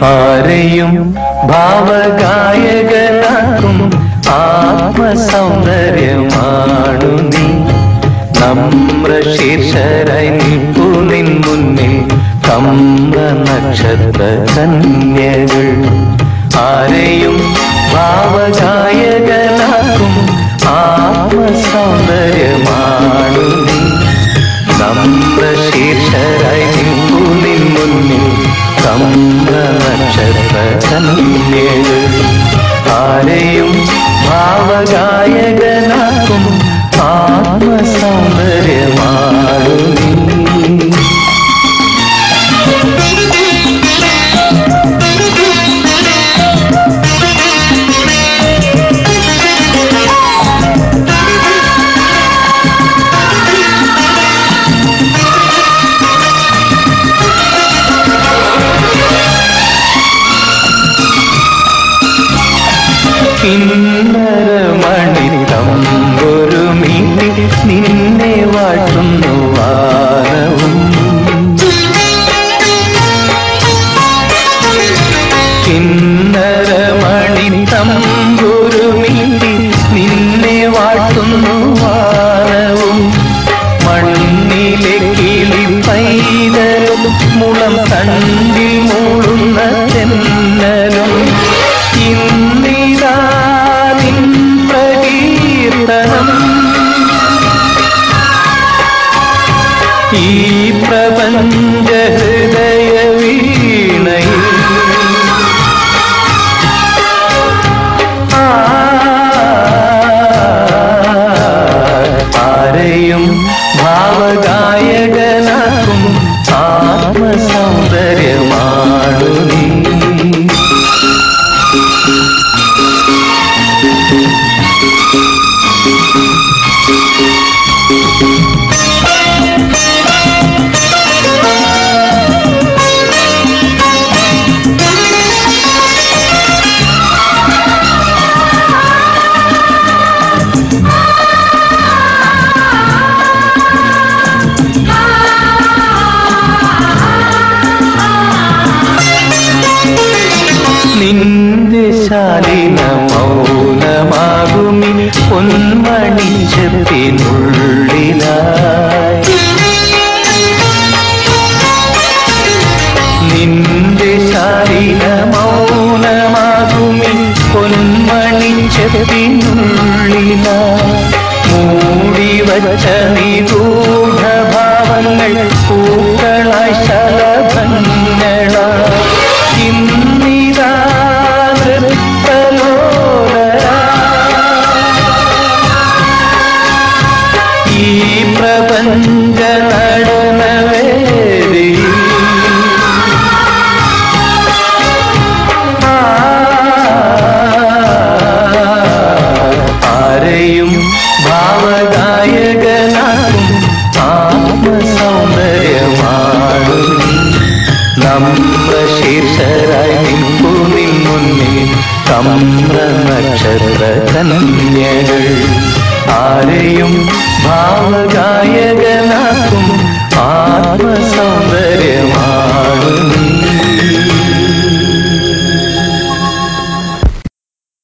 ആരെയും ഭാവഗായകനാക്കും ആത്മസൗന്ദര്യമാണു നീ നമ്ര ശീർഷരായി നിൽപ്പു നിൻ മുന്നിൽ കമ്ര നക്ഷത്ര കന്യകൾ ആരെയും ഭാവഗായകനാക്കും ആത്മസൗന്ദര്യമാണു നീ നമ്ര ശീർഷരായി നിൽപ്പു നിൻ മുന്നിൽ കമ്ര നക്ഷത്ര കന്യകൾ ആരെയും ഭാവഗായകനാക്കും ആത്മസൗന്ദര്യമാണു നീ കിന്നരമണി തമ്പൊരു മീട്ടി നിന്നെ വാഴ്ത്തുന്നു വാനവും കിന്നരമണി തമ്പൊരു മീട്ടി നിന്നെ വാഴ്ത്തുന്നു വാനവും മണ്ണിലെ കിളി പൈതലും മുളം തണ്ടിൽ മൂളുന്ന തെന്നലും ഇന്നിതാ നിൻ പ്രകീർത്തനം ഈ പ്രപഞ്ച ഹൃദയ വീണയിൽ ആ, ആരെയും ഭാവഗായകനാക്കും ആത്മസൗന്ദര്യമാണു നീ നിന്റെ ശാലിന മൗനമാകുമി പൊന്മണി ചെത്തിനുള്ളിലായി നിന്റെ ശാലിന മൗനമാകുമി പൊന്മണി ചെത്തിനുള്ളിലായി മൂടി വച്ച നിഗൂഢഭാവങ്ങൾ പൂക്കളായി ശലഭങ്ങളായി ഇന്നിതാ നൃത്തലോലരാ ഈ പ്രപഞ്ച നടനവേദി ആരെയും ഭാവഗായകനാക്കും ആത്മസൗന്ദര്യമാണു നീ നമ്ര ശീർഷരായി നിൽപ്പു നിൻ മുന്നിൽ കമ്ര നക്ഷത്ര കന്യകൾ ആരെയും ഭാവഗായക